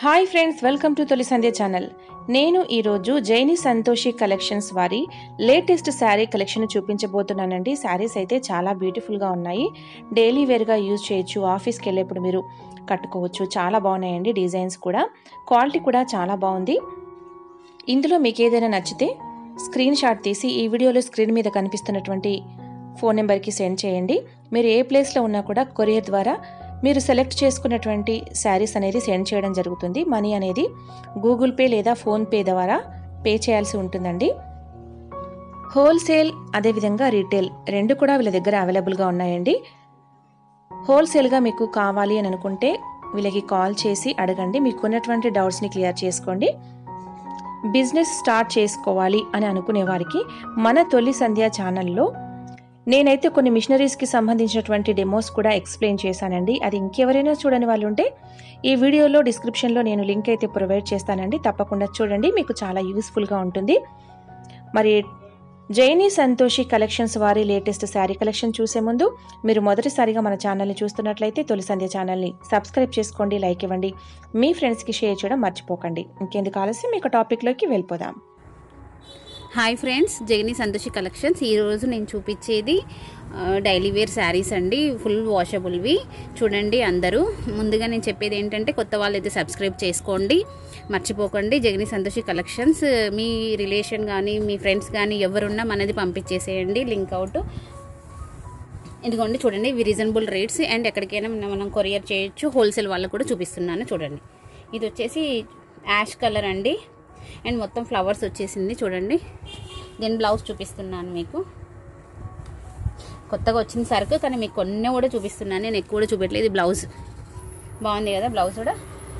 hi friends welcome to తొలి సంధ్య channel నేను ఈరోజు జైని సంతోషి కలెక్షన్స్ వారి లేటెస్ట్ శారీ కలెక్షన్ చూపించబోతున్నానండి శారీస్ అయితే చాలా బ్యూటిఫుల్గా ఉన్నాయి డైలీ వేర్గా యూజ్ చేయొచ్చు ఆఫీస్కి వెళ్ళేప్పుడు మీరు కట్టుకోవచ్చు చాలా బాగున్నాయండి డిజైన్స్ కూడా క్వాలిటీ కూడా చాలా బాగుంది ఇందులో మీకు ఏదైనా నచ్చితే స్క్రీన్ షాట్ తీసి ఈ వీడియోలో స్క్రీన్ మీద కనిపిస్తున్నటువంటి ఫోన్ నెంబర్కి సెండ్ చేయండి మీరు ఏ ప్లేస్లో ఉన్నా కూడా కొరియర్ ద్వారా మీరు సెలెక్ట్ చేసుకున్నటువంటి శారీస్ అనేది సెండ్ చేయడం జరుగుతుంది మనీ అనేది గూగుల్ పే లేదా ఫోన్పే ద్వారా పే చేయాల్సి ఉంటుందండి హోల్సేల్ అదేవిధంగా రీటైల్ రెండు కూడా వీళ్ళ దగ్గర అవైలబుల్గా ఉన్నాయండి హోల్సేల్గా మీకు కావాలి అని అనుకుంటే వీళ్ళకి కాల్ చేసి అడగండి మీకు ఉన్నటువంటి డౌట్స్ని క్లియర్ చేసుకోండి బిజినెస్ స్టార్ట్ చేసుకోవాలి అని అనుకునే వారికి మన తొలి సంధ్య ఛానల్లో నేనైతే కొన్ని మిషనరీస్కి సంబంధించినటువంటి డెమోస్ కూడా ఎక్స్ప్లెయిన్ చేశానండి అది ఇంకెవరైనా చూడని వాళ్ళు ఉంటే ఈ వీడియోలో డిస్క్రిప్షన్లో నేను లింక్ అయితే ప్రొవైడ్ చేస్తానండి తప్పకుండా చూడండి మీకు చాలా యూస్ఫుల్గా ఉంటుంది మరి జైనీ సంతోషి కలెక్షన్స్ వారి లేటెస్ట్ శారీ కలెక్షన్ చూసే ముందు మీరు మొదటిసారిగా మన ఛానల్ని చూస్తున్నట్లయితే తొలి సంధ్య ఛానల్ని సబ్స్క్రైబ్ చేసుకోండి లైక్ ఇవ్వండి మీ ఫ్రెండ్స్కి షేర్ చేయడం మర్చిపోకండి ఇంకెందుకు ఆలస్యం మీకు టాపిక్లోకి వెళ్ళిపోదాం hi friends Jaini Santoshi collections ఈరోజు నేను చూపించేది డైలీ వేర్ శారీస్ అండి ఫుల్ వాషబుల్వి చూడండి అందరూ ముందుగా నేను చెప్పేది ఏంటంటే కొత్త వాళ్ళు అయితే సబ్స్క్రైబ్ చేసుకోండి మర్చిపోకండి జగనీ సంతోషి కలెక్షన్స్ మీ రిలేషన్ కానీ మీ ఫ్రెండ్స్ కానీ ఎవరున్నా మనది పంపించేసేయండి లింక్ అవుట్ ఇదిగోండి చూడండి ఇవి రీజనబుల్ రేట్స్ అండ్ ఎక్కడికైనా మనం కొరియర్ చేయొచ్చు హోల్సేల్ వాళ్ళకు కూడా చూపిస్తున్నాను చూడండి ఇది వచ్చేసి యాష్ కలర్ అండి అండ్ మొత్తం ఫ్లవర్స్ వచ్చేసింది చూడండి దీని బ్లౌజ్ చూపిస్తున్నాను మీకు కొత్తగా వచ్చిన సరుకు కానీ మీకు కొన్ని కూడా చూపిస్తున్నాను నేను ఎక్కువ కూడా చూపెట్టలేదు బ్లౌజ్ బాగుంది కదా బ్లౌజ్ కూడా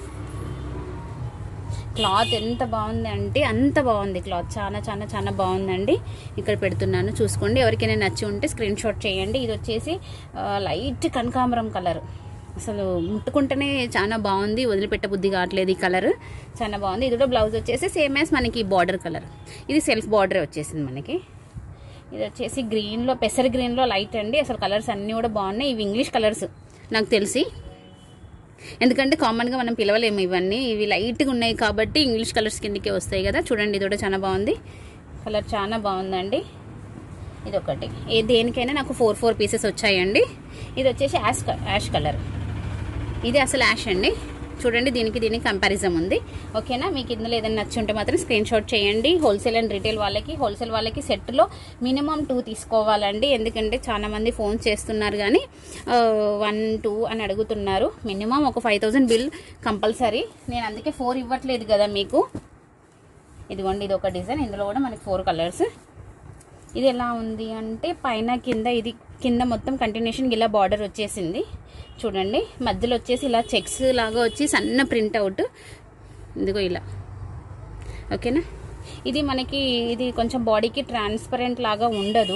క్లాత్ ఎంత బాగుంది అంటే అంత బాగుంది క్లాత్ చాలా చాలా చాలా బాగుందండి ఇక్కడ పెడుతున్నాను చూసుకోండి ఎవరికైనా నచ్చి ఉంటే స్క్రీన్ షాట్ చేయండి ఇది వచ్చేసి లైట్ కనకాంబరం కలర్ అసలు ముట్టుకుంటేనే చాలా బాగుంది వదిలిపెట్ట బుద్ధి కావట్లేదు ఈ కలర్ చాలా బాగుంది ఇది కూడా బ్లౌజ్ వచ్చేసి సేమ్ యాజ్ మనకి బార్డర్ కలర్ ఇది సెల్ఫ్ బార్డర్ వచ్చేసింది మనకి ఇది వచ్చేసి గ్రీన్లో పెసర్ గ్రీన్లో లైట్ అండి అసలు కలర్స్ అన్నీ కూడా బాగున్నాయి ఇవి ఇంగ్లీష్ కలర్స్ నాకు తెలిసి ఎందుకంటే కామన్గా మనం పిలవలేము ఇవన్నీ ఇవి లైట్గా ఉన్నాయి కాబట్టి ఇంగ్లీష్ కలర్స్ కిందకే వస్తాయి కదా చూడండి ఇది కూడా చాలా బాగుంది కలర్ చాలా బాగుందండి ఇది ఒకటి ఏ దేనికైనా నాకు ఫోర్ ఫోర్ పీసెస్ వచ్చాయండి ఇది వచ్చేసి యాష్ యాష్ కలర్ ఇది అసలు యాష్ అండి చూడండి దీనికి దీనికి కంపారిజన్ ఉంది ఓకేనా మీకు ఇందులో ఏదైనా నచ్చి ఉంటే మాత్రం స్క్రీన్ షాట్ చేయండి హోల్సేల్ అండ్ రీటైల్ వాళ్ళకి హోల్సేల్ వాళ్ళకి సెట్లో మినిమం టూ తీసుకోవాలండి ఎందుకంటే చాలా మంది ఫోన్ చేస్తున్నారు కానీ వన్ టూ అని అడుగుతున్నారు మినిమం ఒక ఫైవ్ థౌజండ్ బిల్ కంపల్సరీ నేను అందుకే ఫోర్ ఇవ్వట్లేదు కదా మీకు ఇదిగోండి ఇది ఒక డిజైన్ ఇందులో కూడా మనకి ఫోర్ కలర్స్ ఇది ఎలా ఉంది అంటే పైన కింద ఇది కింద మొత్తం కంటిన్యూషన్ ఇలా బార్డర్ వచ్చేసింది చూడండి మధ్యలో వచ్చేసి ఇలా చెక్స్ లాగా వచ్చి సన్న ప్రింట్ అవుట్ ఇదిగో ఇలా ఓకేనా ఇది మనకి ఇది కొంచెం బాడీకి ట్రాన్స్పరెంట్ లాగా ఉండదు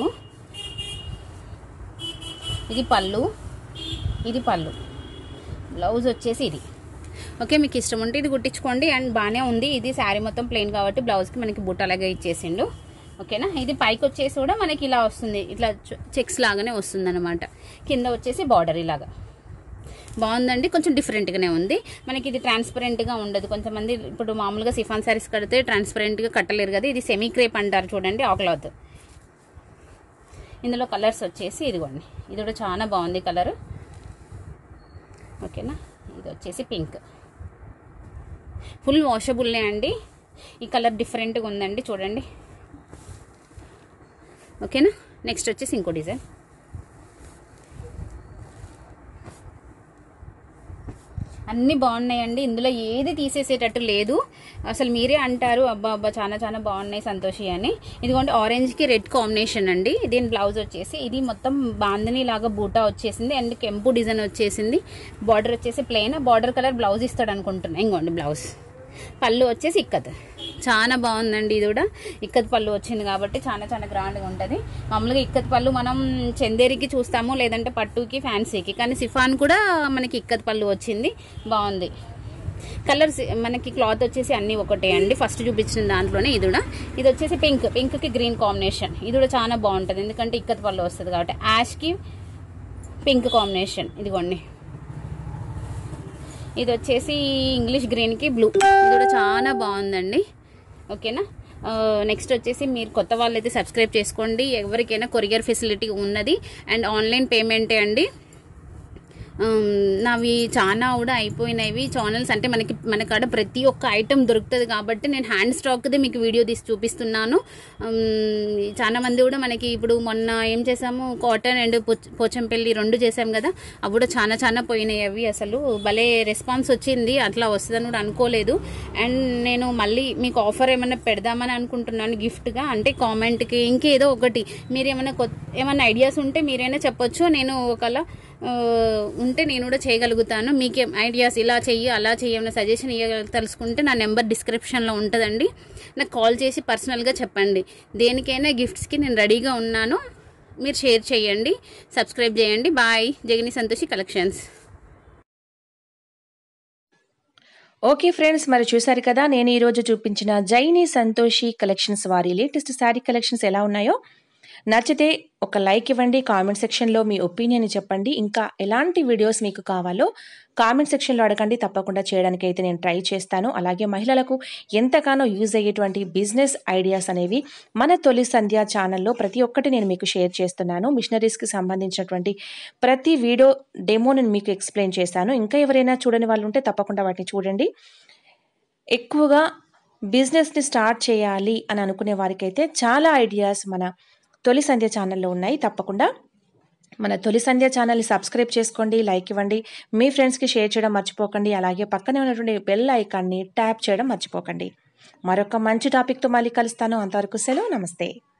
ఇది పళ్ళు ఇది పళ్ళు బ్లౌజ్ వచ్చేసి ఇది ఓకే మీకు ఇష్టం ఉంటే ఇది కుట్టించుకోండి అండ్ బాగానే ఉంది ఇది శారీ మొత్తం ప్లెయిన్ కాబట్టి బ్లౌజ్కి మనకి బుట్ట అలాగే ఇచ్చేసిండు ఓకేనా ఇది పైకి వచ్చేసి కూడా మనకి ఇలా వస్తుంది ఇట్లా చెక్స్ లాగానే వస్తుంది అనమాట కింద వచ్చేసి బార్డర్ ఇలాగా బాగుందండి కొంచెం డిఫరెంట్గానే ఉంది మనకి ఇది ట్రాన్స్పరెంట్గా ఉండదు కొంతమంది ఇప్పుడు మామూలుగా సిఫాన్ శారీస్ కడితే ట్రాన్స్పరెంట్గా కట్టలేరు కదా ఇది సెమీ క్రేప్ అంటారు చూడండి ఆ క్లాత్ ఇందులో కలర్స్ వచ్చేసి ఇదిగోండి ఇది కూడా చాలా బాగుంది కలర్ ఓకేనా ఇది వచ్చేసి పింక్ ఫుల్ వాషబుల్లే అండి ఈ కలర్ డిఫరెంట్గా ఉందండి చూడండి ఓకేనా నెక్స్ట్ వచ్చేసి ఇంకో డిజైన్ అన్నీ బాగున్నాయండి ఇందులో ఏది తీసేసేటట్టు లేదు అసలు మీరే అంటారు అబ్బా అబ్బా చాలా చాలా బాగున్నాయి సంతోషి అని ఇదిగోండి ఆరెంజ్కి రెడ్ కాంబినేషన్ అండి దీని బ్లౌజ్ వచ్చేసి ఇది మొత్తం బాందని లాగా బూటా వచ్చేసింది అండ్ కెంపు డిజైన్ వచ్చేసింది బార్డర్ వచ్చేసి ప్లెయిన్ బార్డర్ కలర్ బ్లౌజ్ ఇస్తాడు అనుకుంటున్నాను ఇంకోండి బ్లౌజ్ పళ్ళు వచ్చేసి ఇక్కత్ చాలా బాగుందండి ఇది కూడా ఇక్కత్ పళ్ళు వచ్చింది కాబట్టి చాలా చాలా గ్రాండ్గా ఉంటుంది మామూలుగా ఇక్కత్ పళ్ళు మనం చందేరికి చూస్తాము లేదంటే పట్టుకి ఫ్యాన్సీకి కానీ సిఫాన్ కూడా మనకి ఇక్కత్ పళ్ళు వచ్చింది బాగుంది కలర్స్ మనకి క్లాత్ వచ్చేసి అన్నీ ఒకటే అండి ఫస్ట్ చూపించిన దాంట్లోనే ఇది కూడా ఇది వచ్చేసి పింక్ పింక్కి గ్రీన్ కాంబినేషన్ ఇది కూడా చాలా బాగుంటుంది ఎందుకంటే ఇక్కత్ పళ్ళు వస్తుంది కాబట్టి యాష్కి పింక్ కాంబినేషన్ ఇదిగోండి ఇది వచ్చేసి ఇంగ్లీష్ గ్రీన్కి బ్లూ ఇది కూడా చాలా బాగుందండి ఓకేనా నెక్స్ట్ వచ్చేసి మీరు కొత్త వాళ్ళు అయితే సబ్స్క్రైబ్ చేసుకోండి ఎవరికైనా కొరియర్ ఫెసిలిటీ ఉన్నది అండ్ ఆన్లైన్ పేమెంటే అండి ఉమ్, నావి చాలా కూడా అయిపోయినవి ఛానల్స్ అంటే మనకి మన కాడ ప్రతి ఒక్క ఐటెం దొరుకుతుంది కాబట్టి నేను హ్యాండ్ స్టాక్ది మీకు వీడియో తీసి చూపిస్తున్నాను ఉమ్, చాలా మంది కూడా మనకి ఇప్పుడు మొన్న ఏం చేసాము కాటన్ అండ్ పోచ- పోచంపల్లి రెండు చేసాం కదా అవి కూడా చాలా చాలా పోయినాయి అవి అసలు భలే రెస్పాన్స్ వచ్చింది అట్లా వస్తుందని కూడా అనుకోలేదు అండ్ నేను మళ్ళీ మీకు ఆఫర్ ఏమైనా పెడదామని అనుకుంటున్నాను గిఫ్ట్గా అంటే కామెంట్కి ఇంకేదో ఒకటి మీరు ఏమైనా కొత్త ఏమైనా ఐడియాస్ ఉంటే మీరైనా చెప్పొచ్చు నేను ఒకలా ఆ, ఉంటే నేను కూడా చేయగలుగుతాను మీకేం ఐడియాస్ ఇలా చెయ్యి అలా చెయ్యి ఏమైనా సజెషన్ ఇవ్వ తెలుసుకుంటే నా నెంబర్ డిస్క్రిప్షన్లో ఉంటుందండి నాకు కాల్ చేసి పర్సనల్గా చెప్పండి దేనికైనా గిఫ్ట్స్కి నేను రెడీగా ఉన్నాను మీరు షేర్ చేయండి సబ్స్క్రైబ్ చేయండి bye Jaini Santoshi collections okay friends మరి చూసారు కదా నేను ఈరోజు చూపించిన జైని సంతోషి కలెక్షన్స్ వారి లేటెస్ట్ శారీ కలెక్షన్స్ ఎలా ఉన్నాయో నచ్చితే ఒక లైక్ ఇవ్వండి కామెంట్ సెక్షన్లో మీ ఒపీనియన్ చెప్పండి ఇంకా ఎలాంటి వీడియోస్ మీకు కావాలో కామెంట్ సెక్షన్లో అడగండి తప్పకుండా చేయడానికి అయితే నేను ట్రై చేస్తాను అలాగే మహిళలకు ఎంతగానో యూజ్ అయ్యేటువంటి బిజినెస్ ఐడియాస్ అనేవి మన తొలి సంధ్య ఛానల్లో ప్రతి ఒక్కటి నేను మీకు షేర్ చేస్తున్నాను మిషనరీస్కి సంబంధించినటువంటి ప్రతి వీడియో డెమో నేను మీకు ఎక్స్ప్లెయిన్ చేశాను ఇంకా ఎవరైనా చూడని వాళ్ళు ఉంటే తప్పకుండా వాటిని చూడండి ఎక్కువగా బిజినెస్ని స్టార్ట్ చేయాలి అని అనుకునే వారికైతే చాలా ఐడియాస్ మన తొలి సంధ్య ఛానల్లో ఉన్నాయి తప్పకుండా మన తొలి సంధ్య ఛానల్ని సబ్స్క్రైబ్ చేసుకోండి లైక్ ఇవ్వండి మీ ఫ్రెండ్స్కి షేర్ చేయడం మర్చిపోకండి అలాగే పక్కనే ఉన్నటువంటి బెల్ ఐకాన్ని ట్యాప్ చేయడం మర్చిపోకండి మరొక మంచి టాపిక్తో మళ్ళీ కలుస్తాను అంతవరకు సెలవు నమస్తే